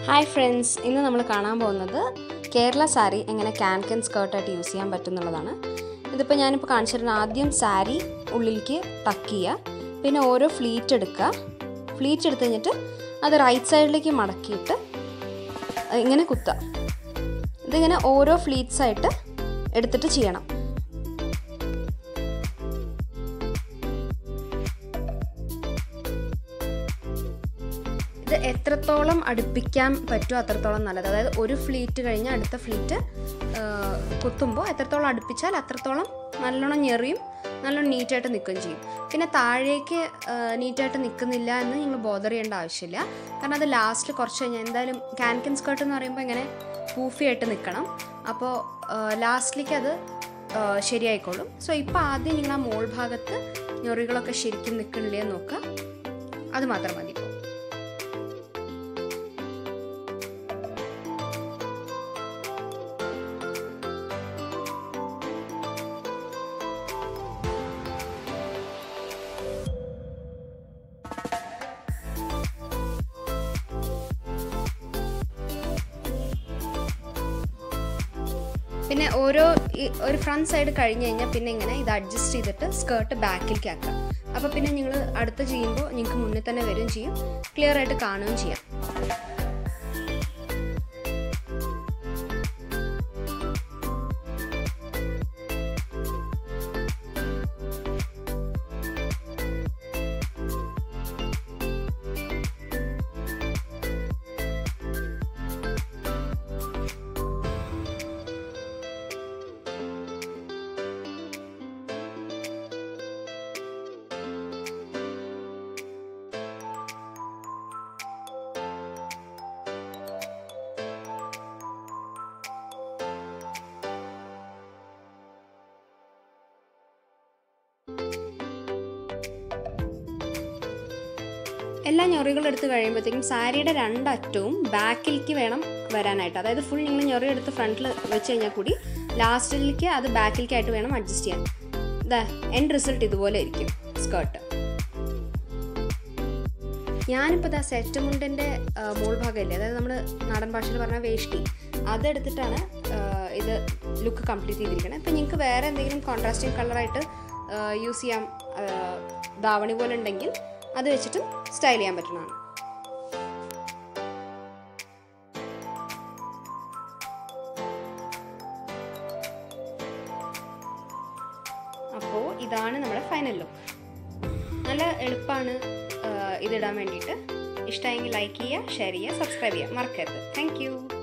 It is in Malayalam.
ഹായ് ഫ്രണ്ട്സ് ഇന്ന് നമ്മൾ കാണാൻ പോകുന്നത് കേരള സാരി എങ്ങനെ ക്യാൻ കൻ സ്കേർട്ടായിട്ട് യൂസ് ചെയ്യാൻ പറ്റും എന്നുള്ളതാണ് ഇതിപ്പോൾ ഞാനിപ്പോൾ കാണിച്ചിരുന്ന ആദ്യം സാരി ഉള്ളിലേക്ക് ടക്ക് ചെയ്യുക പിന്നെ ഓരോ ഫ്ലീറ്റ് എടുക്കുക ഫ്ലീറ്റ് എടുത്ത് കഴിഞ്ഞിട്ട് അത് റൈറ്റ് സൈഡിലേക്ക് മടക്കിയിട്ട് ഇങ്ങനെ കുത്തുക ഇതിങ്ങനെ ഓരോ ഫ്ലീറ്റ്സ് ആയിട്ട് എടുത്തിട്ട് ചെയ്യണം ഇത് എത്രത്തോളം അടുപ്പിക്കാൻ പറ്റുമോ അത്രത്തോളം നല്ലത് അതായത് ഒരു ഫ്ലീറ്റ് കഴിഞ്ഞ് അടുത്ത ഫ്ലീറ്റ് കുത്തുമ്പോൾ എത്രത്തോളം അടുപ്പിച്ചാൽ അത്രത്തോളം നല്ലോണം ഞെറിയും നല്ലോണം നീറ്റായിട്ട് നിൽക്കുകയും ചെയ്യും പിന്നെ താഴേക്ക് നീറ്റായിട്ട് നിൽക്കുന്നില്ല എന്ന് നിങ്ങൾ ബോദർ ചെയ്യേണ്ട ആവശ്യമില്ല കാരണം അത് ലാസ്റ്റ് കുറച്ച് കഴിഞ്ഞാൽ എന്തായാലും കാൻകൻ സ്കേർട്ട് എന്ന് പറയുമ്പോൾ ഇങ്ങനെ പൂഫി ആയിട്ട് നിൽക്കണം അപ്പോൾ ലാസ്റ്റിലേക്ക് അത് ശരിയായിക്കോളും സോ ഇപ്പോൾ ആദ്യം നിങ്ങൾ ആ മോൾ ഭാഗത്ത് ഞൊറികളൊക്കെ ശരിക്കും നിൽക്കണില്ലേ എന്ന് നോക്കുക അത് മാത്രം മതി ഇപ്പോൾ പിന്നെ ഓരോ ഒരു ഫ്രണ്ട് സൈഡ് കഴിഞ്ഞ് കഴിഞ്ഞാൽ പിന്നെ ഇങ്ങനെ ഇത് അഡ്ജസ്റ്റ് ചെയ്തിട്ട് സ്കേർട്ട് ബാക്കിലേക്ക് ആക്കുക അപ്പോൾ പിന്നെ നിങ്ങൾ അടുത്ത് ചെയ്യുമ്പോൾ നിങ്ങൾക്ക് മുന്നിൽ തന്നെ വരികയും ചെയ്യും ക്ലിയർ ആയിട്ട് കാണുകയും ചെയ്യാം എല്ലാ ഞൊറികളും എടുത്ത് കഴിയുമ്പോഴത്തേക്കും സാരിയുടെ രണ്ടറ്റവും ബാക്കിലേക്ക് വേണം വരാനായിട്ട് അതായത് ഫുൾ നിങ്ങൾ ഞൊറി എടുത്ത് ഫ്രണ്ടിൽ വെച്ച് കഴിഞ്ഞാൽ കൂടി ലാസ്റ്റിലേക്ക് അത് ബാക്കിലേക്കായിട്ട് വേണം അഡ്ജസ്റ്റ് ചെയ്യാൻ ഇതാ എൻഡ് റിസൾട്ട് ഇതുപോലെ ഇരിക്കും സ്കേർട്ട് ഞാനിപ്പോൾ ഇതാ സെറ്റ് മുണ്ടിൻ്റെ മോൾ ഭാഗമില്ലേ അതായത് നമ്മൾ നാടൻ ഭാഷയിൽ പറഞ്ഞ വേഷ്ടി അതെടുത്തിട്ടാണ് ഇത് ലുക്ക് കംപ്ലീറ്റ് ചെയ്തിരിക്കുന്നത് ഇപ്പം നിങ്ങൾക്ക് വേറെ എന്തെങ്കിലും കോൺട്രാസ്റ്റിംഗ് കളറായിട്ട് യൂസ് ചെയ്യാം ധാവണി പോലെ ഉണ്ടെങ്കിൽ അത് വെച്ചിട്ട് സ്റ്റൈൽ ചെയ്യാൻ പറ്റുന്നതാണ് അപ്പോൾ ഇതാണ് നമ്മുടെ ഫൈനൽ ലുക്ക് നല്ല എളുപ്പമാണ് ഇതിടാൻ വേണ്ടിയിട്ട് ഇഷ്ടമായെങ്കിൽ ലൈക്ക് ചെയ്യുക ഷെയർ ചെയ്യുക സബ്സ്ക്രൈബ് ചെയ്യുക മറക്കരുത് താങ്ക്